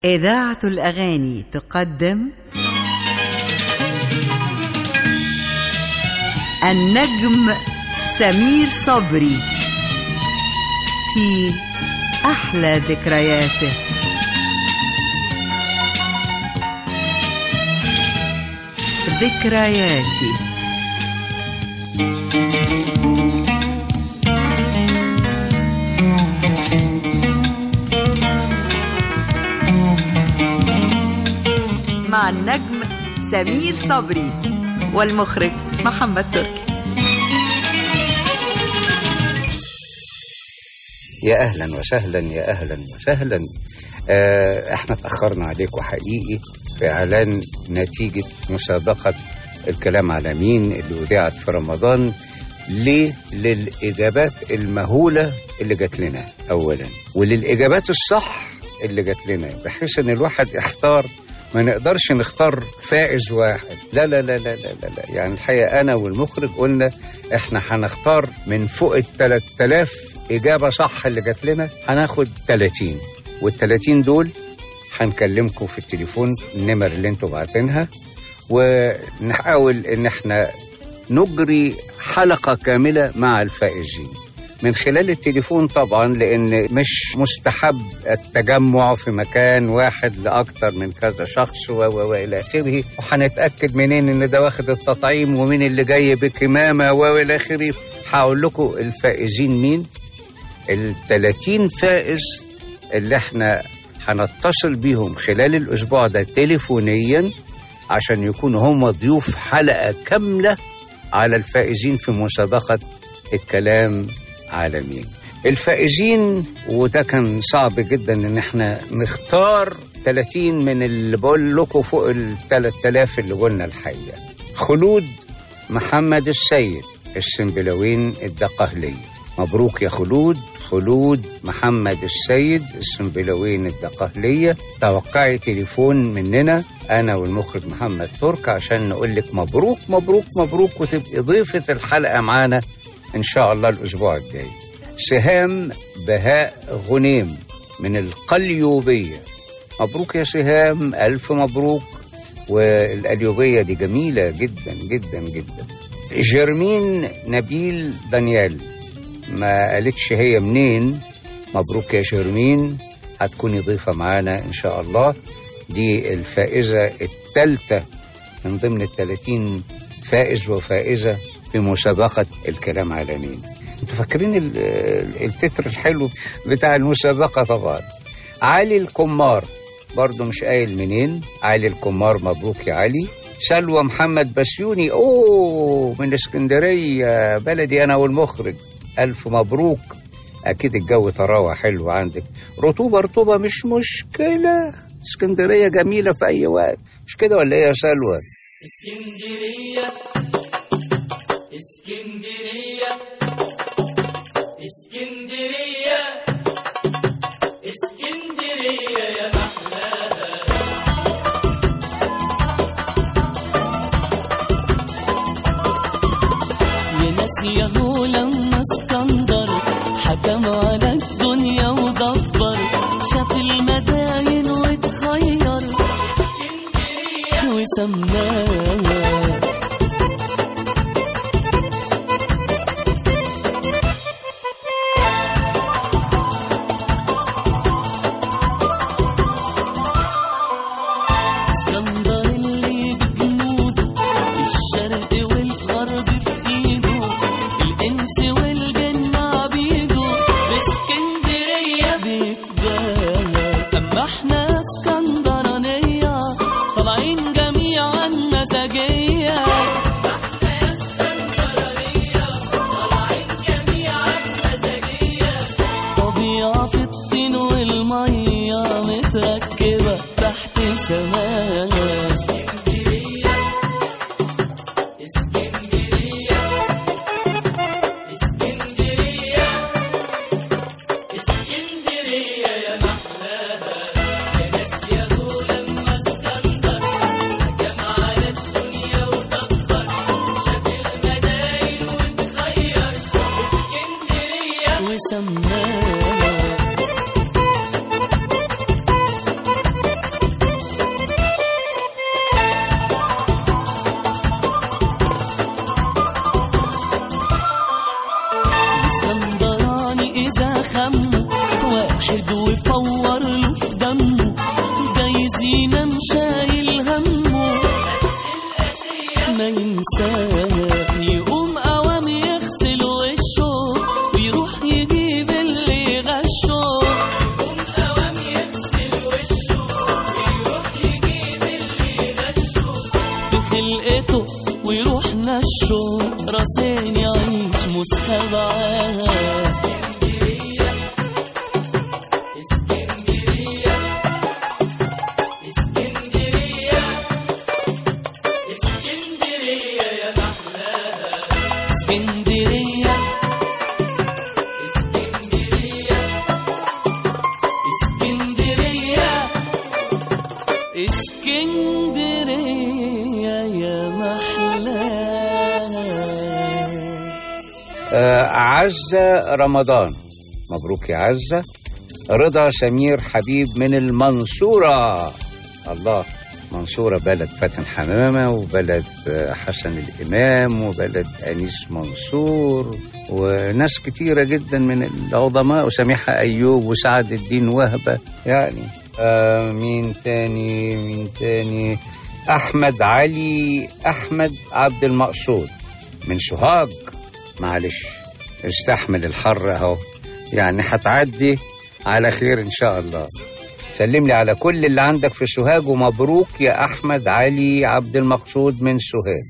إذاعة الأغاني تقدم النجم سمير صبري في أحلى ذكرياته ذكرياتي مع النجم سمير صبري والمخرج محمد تركي يا اهلا وسهلا يا اهلا وسهلا آه، احنا اتاخرنا عليكم حقيقي في اعلان نتيجه مسابقه الكلام على مين اللي اذاعت في رمضان ليه للاجابات المهوله اللي جات لنا اولا وللاجابات الصح اللي جات لنا بحيث ان الواحد يحتار ما نقدرش نختار فائز واحد لا لا لا لا لا لا, لا. يعني الحقيقه انا والمخرج قلنا احنا هنختار من فوق ال 3000 اجابه صح اللي جات لنا هناخد 30 وال 30 دول هنكلمكم في التليفون النمر اللي انتوا باعتينها ونحاول ان احنا نجري حلقه كامله مع الفائزين من خلال التليفون طبعا لان مش مستحب التجمع في مكان واحد لاكثر من كذا شخص و- و- والى اخره وهنتاكد منين ان ده واخد التطعيم ومين اللي جاي بكمامه والى اخره هقول لكم الفائزين مين ال 30 فائز اللي احنا هنتصل بيهم خلال الاسبوع ده تليفونيا عشان يكونوا هم ضيوف حلقه كامله على الفائزين في مسابقه الكلام عالمين الفائزين وده كان صعب جدا ان احنا نختار 30 من اللي بقول لكم فوق ال 3000 اللي قلنا الحقيقه خلود محمد السيد السنبلاوين الدقهلي مبروك يا خلود خلود محمد السيد السنبلاوين الدقهلية توقعي تليفون مننا أنا والمخرج محمد ترك عشان نقول لك مبروك مبروك مبروك وتبقي ضيفة الحلقة معانا إن شاء الله الأسبوع الجاي سهام بهاء غنيم من القليوبية مبروك يا سهام ألف مبروك والقليوبية دي جميلة جدا جدا جدا جرمين نبيل دانيال ما قالتش هي منين مبروك يا شيرمين هتكوني ضيفة معانا إن شاء الله دي الفائزة الثالثة من ضمن الثلاثين فائز وفائزة في مسابقة الكلام على مين انتوا فاكرين ال- ال- التتر الحلو بتاع المسابقة طبعا علي الكمار برضه مش قايل منين علي الكمار مبروك يا علي سلوى محمد بسيوني اوه من اسكندريه بلدي انا والمخرج الف مبروك اكيد الجو طراوه حلو عندك رطوبه رطوبه مش مشكله اسكندريه جميله في اي وقت مش كده ولا ايه يا سلوى اسكندرية اسكندرية اسكندرية اسكندرية يا محلاها يا ناس ياهو لما اسكندر حكم على الدنيا ودبر شاف المداين واتخير وسماها اسكندر اللي بجنوده الشرق والغرب في ايده الانس والجن عبيده باسكندريه بيتباهى اما احنا اسكندرانيه طالعين جميعا مزاجيه طبيعة في الطين والمية متركبة تحت سماها وسماها بيته ويروحنا الشوق راسين يعيش مستبعد اسكندرية اسكندرية اسكندرية يا محلاها آه، عزة رمضان مبروك يا عزة رضا سمير حبيب من المنصورة الله منصورة بلد فاتن حمامة وبلد آه، حسن الإمام وبلد أنيس منصور وناس كتيرة جدا من العظماء وسميحة أيوب وسعد الدين وهبة يعني آه مين تاني مين تاني أحمد علي أحمد عبد المقصود من سوهاج معلش استحمل الحر اهو يعني هتعدي على خير ان شاء الله سلم لي على كل اللي عندك في سوهاج ومبروك يا احمد علي عبد المقصود من سوهاج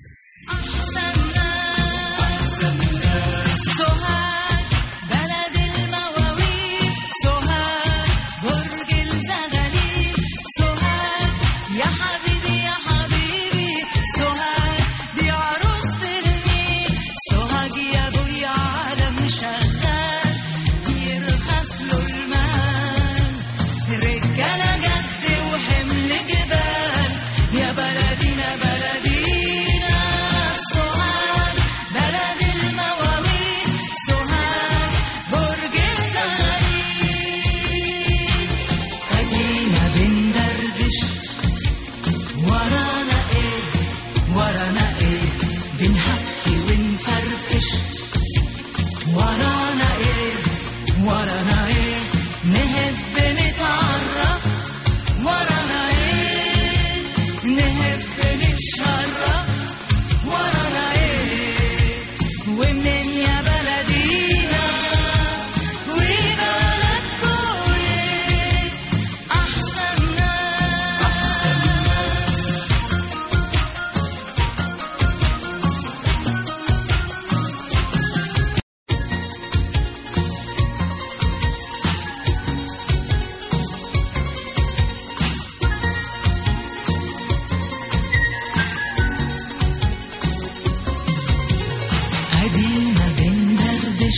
سوهاج بلد المواويل سوهاج برج الزغاليل سوهاج يا حبيبي يا حبيبي سوهاج دي عروسة النيل سوهاج يا ابويا عالم شغال يرخص له المال رجالة جد وحمل جبال يا بلدينا بلدينا سوهاج بلد المواويل سوهاج برج الزغاليل ادينا بندردش ورانا ايه ورانا ايه بنحكي ونفرفش ورانا ايه ورانا ايه نحب نتعرف ورانا ايه نحب نتشرف ورانا ايه ومنين يا بلدينا وبلدكوا ايه احسن ناس ادينا بندردش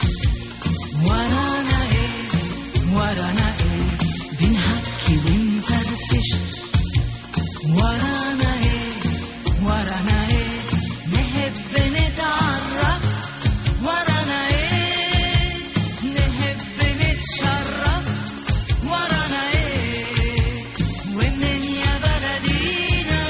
ورانا ايه ورانا ايه بنحكي ونفرفش ورانا ايه ورانا ايه نحب نتعرف ورانا ايه نحب نتشرف ورانا ايه ومنين يا بلدينا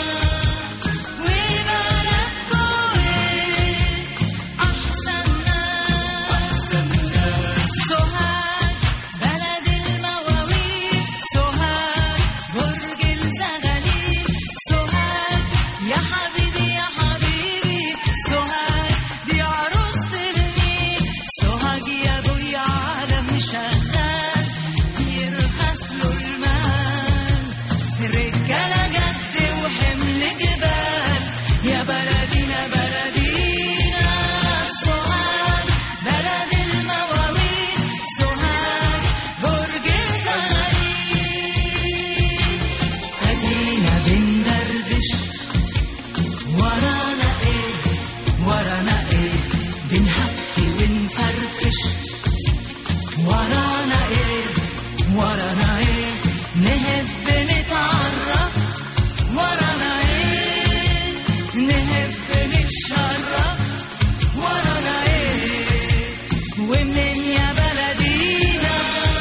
وبلدكوا ايه احسن ناس سوهاج بلد المواويل سوهاج برج الزغاليل سوهاج يا حبيبي يا حبيبي سوهاج دي عروسة النيل سوهاج يا ابويا عالم شغال يرخص له المال رجالة جد وحمل جبال يا بلدينا بلدينا سوهاج بلد المواويل سوهاج برج الزغاليل ادينا بندردش ورانا ايه ورانا ايه بنحكي ونفرفش ورانا ايه ورانا ايه نحب نتعرف ورانا ايه نحب نتشرف ورانا ايه ومنين يا بلدينا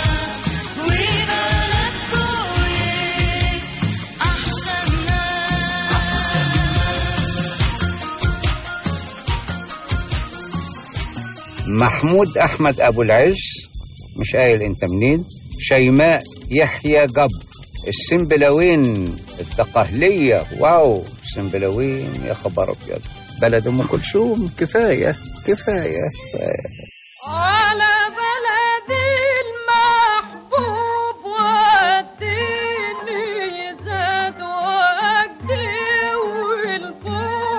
وبلدكوا ايه احسن ناس محمود احمد ابو العز مش قايل انت منين شيماء يحيى جبر السنبلاوين الدقهلية واو السنبلاوين يا خبر ابيض بلد ام كلثوم كفايه كفايه على بلدي المحبوب وديني زاد وجدي والفوق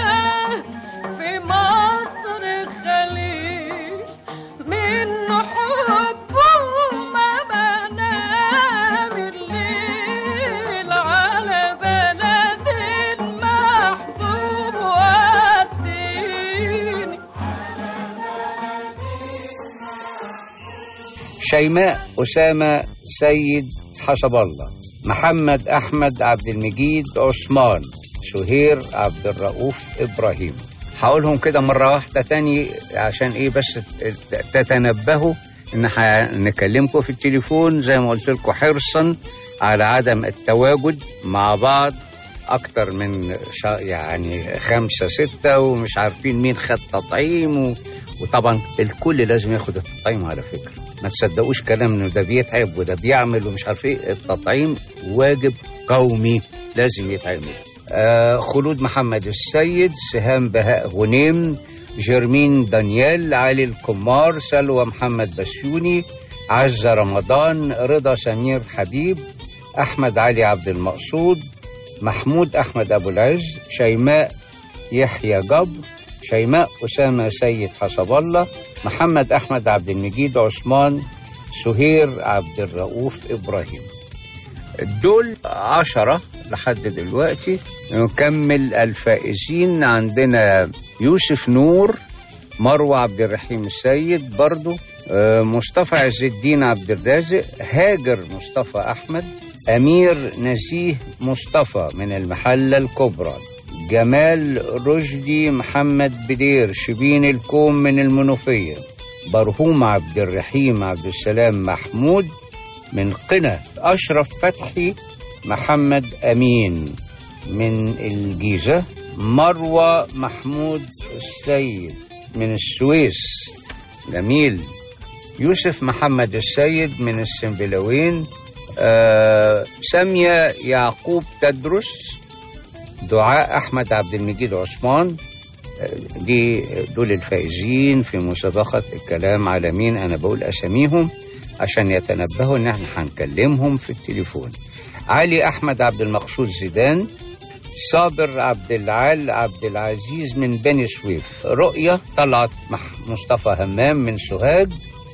في مصر خليج من حبه ما بنام الليل على بلد المحبوب وديني شيماء أسامة سيد حسب الله محمد أحمد عبد المجيد عثمان سهير عبد الرؤوف إبراهيم هقولهم كده مرة واحدة تاني عشان إيه بس تتنبهوا إن هنكلمكم في التليفون زي ما قلت لكم حرصا على عدم التواجد مع بعض أكتر من شا يعني خمسة ستة ومش عارفين مين خد تطعيم و... وطبعا الكل لازم ياخد التطعيم على فكرة ما تصدقوش كلام انه ده بيتعب وده بيعمل ومش عارف ايه التطعيم واجب قومي لازم يتعمل آه خلود محمد السيد سهام بهاء غنيم جيرمين دانيال علي الكمار سلوى محمد بسيوني عزة رمضان رضا سمير حبيب أحمد علي عبد المقصود محمود أحمد أبو العز شيماء يحيى جبر شيماء أسامة سيد حسب الله محمد أحمد عبد المجيد عثمان سهير عبد الرؤوف إبراهيم دول عشرة لحد دلوقتي نكمل الفائزين عندنا يوسف نور مروة عبد الرحيم السيد برضو آه، مصطفى عز الدين عبد الرازق هاجر مصطفى أحمد أمير نزيه مصطفى من المحلة الكبرى جمال رشدي محمد بدير شبين الكوم من المنوفية برهوم عبد الرحيم عبد السلام محمود من قنا أشرف فتحي محمد أمين من الجيزة مروة محمود السيد من السويس جميل يوسف محمد السيد من السنبلاوين آه سامية يعقوب تدرس دعاء أحمد عبد المجيد عثمان آه، دي دول الفائزين في مسابقة الكلام على مين أنا بقول أساميهم عشان يتنبهوا إن احنا هنكلمهم في التليفون علي أحمد عبد المقصود زيدان صابر عبد العال عبد العزيز من بني سويف رؤية طلعت مح- مصطفى همام من سوهاج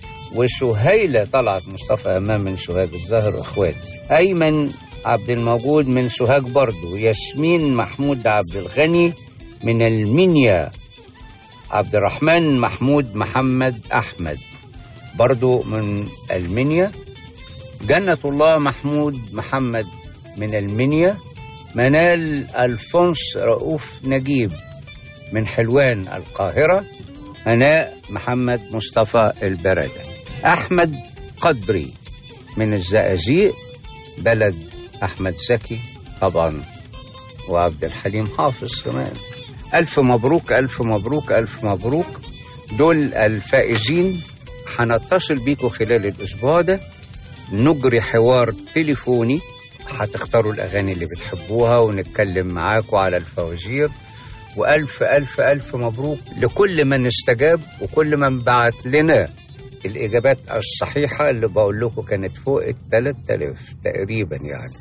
وسهيلة طلعت مصطفى همام من سوهاج الظاهر اخوات ايمن عبد الموجود من سوهاج برضو ياسمين محمود عبد الغني من المنيا عبد الرحمن محمود محمد احمد برضو من المنيا جنة الله محمود محمد من المنيا منال الفونس رؤوف نجيب من حلوان القاهرة هناء محمد مصطفى البردة أحمد قدري من الزقازيق بلد أحمد زكي طبعا وعبد الحليم حافظ كمان ألف مبروك ألف مبروك ألف مبروك دول الفائزين هنتصل بيكم خلال الأسبوع ده نجري حوار تليفوني هتختاروا الأغاني اللي بتحبوها ونتكلم معاكم على الفوازير وألف ألف ألف مبروك لكل من استجاب وكل من بعت لنا الإجابات الصحيحة اللي بقول لكم كانت فوق ال 3000 تقريبا يعني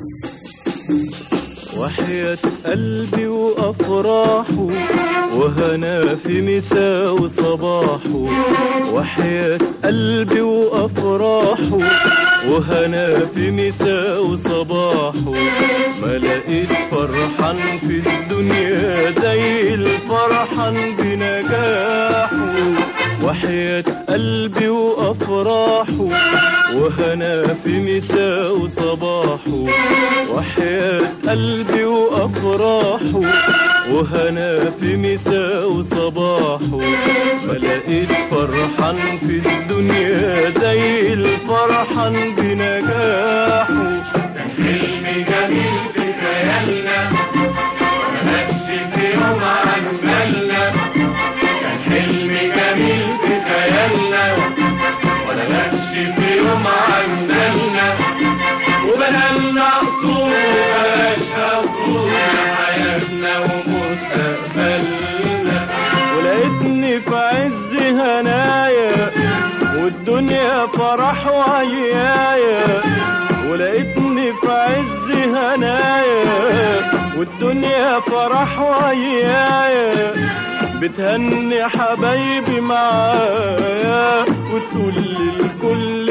وحياة قلبي وأفراحه وهنا في مساء وصباحه وحياة قلبي وأفراحه وهنا في مساء وصباحه ما لقيت فرحان في الدنيا زي الفرحان بنجاحه وحياة قلبي وأفراحه وهنا في مساء وصباحه وحياة قلبي وأفراحه وهنا في مساء وصباحه ما لقيت فرحان في الدنيا زي الفرحان بنجاحه كان حلم جميل في خيالنا مبقاش في يوم عن بالنا كان حلم جميل في خيالنا ولا بقاش في يوم عن بالنا وبنالنا قصور وبلاش قصور حياتنا ومستقبلنا ولقيتني في عز هنايا والدنيا فرح وعيايا ولقيتني في عز هنايا والدنيا فرح ويايا بتهني حبايبي معايا وتقول للكل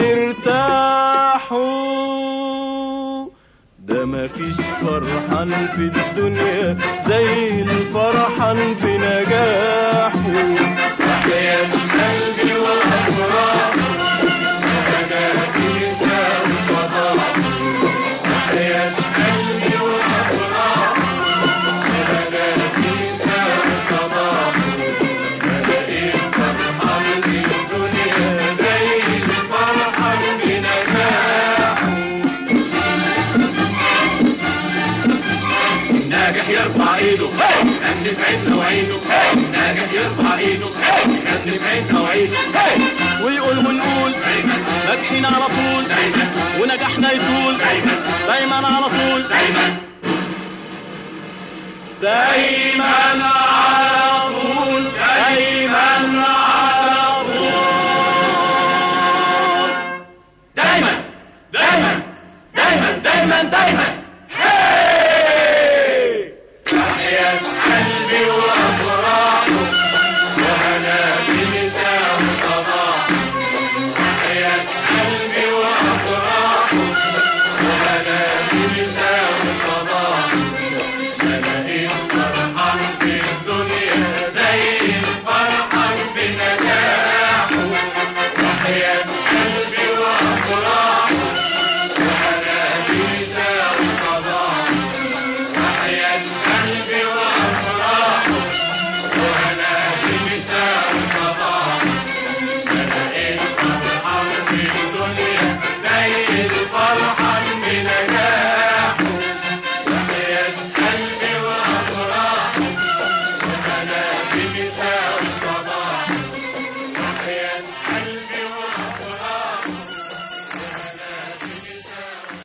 ارتاحوا ده مفيش فرحان في الدنيا زي الفرحان في نجاحه تحيا قلبي وأفراح وهنادي سام فضاح تحيا قلبي وأفراح وهنادي سام صباح ملاقيك فرحان في الدنيا زي الفرحان في نجاحه ناجح يرفع ايده نجم في عيننا وعينه ناجح يرفع ايده نجم في عيننا وعينه ويقول ونقول دايما ناجحين على طول دايما ونجاحنا يطول دايما دايما على طول دايما دايما على طول دايما على طول دايما دايما دايما دايما دايما تحيا قلبي وافراحه وهنا بمساء صباح تحيا قلبي وافراحه وهنا بمساء صباح ملاقيك